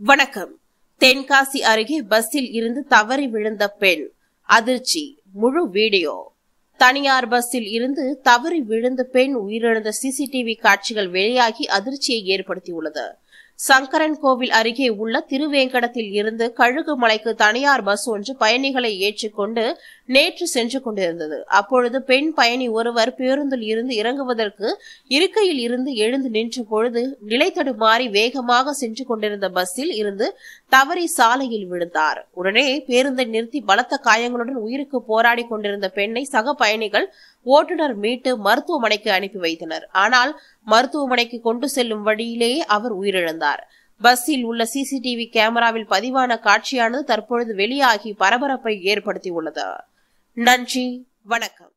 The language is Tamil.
வணக்கம் தென்காசி அருகே பஸ்ஸில் இருந்து தவறி விழுந்த பெண் அதிர்ச்சி முழு வீடியோ தனியார் பஸ்ஸில் இருந்து தவறி விழுந்த பெண் உயிரிழந்த சிசிடிவி காட்சிகள் வெளியாகி அதிர்ச்சியை ஏற்படுத்தியுள்ளது சங்கரன் கோவில் அருகே உள்ள திருவேங்கடத்தில் இருந்து கழுகுமலைக்கு தனியார் பஸ் ஒன்று பயணிகளை ஏற்றிக்கொண்டு நேற்று சென்று கொண்டிருந்தது அப்பொழுது பெண் பயணி ஒருவர் பேருந்தில் இருந்து இறங்குவதற்கு இருக்கையில் இருந்து எழுந்து நின்ற பொழுது நிலை தடுமாறி வேகமாக சென்று கொண்டிருந்த பஸ்ஸில் இருந்து தவறி சாலையில் விழுந்தார் உடனே பேருந்தை நிறுத்தி பலத்த காயங்களுடன் உயிருக்கு போராடி கொண்டிருந்த பெண்ணை சக பயணிகள் ஓட்டுநர் மீட்டு மருத்துவமனைக்கு அனுப்பி வைத்தனர் ஆனால் மருத்துவமனைக்கு கொண்டு செல்லும் வழியிலேயே அவர் உயிரிழந்தார் பஸ்ஸில் உள்ள சிசிடிவி கேமராவில் பதிவான காட்சியானது தற்பொழுது வெளியாகி பரபரப்பை ஏற்படுத்தியுள்ளது நன்றி வணக்கம்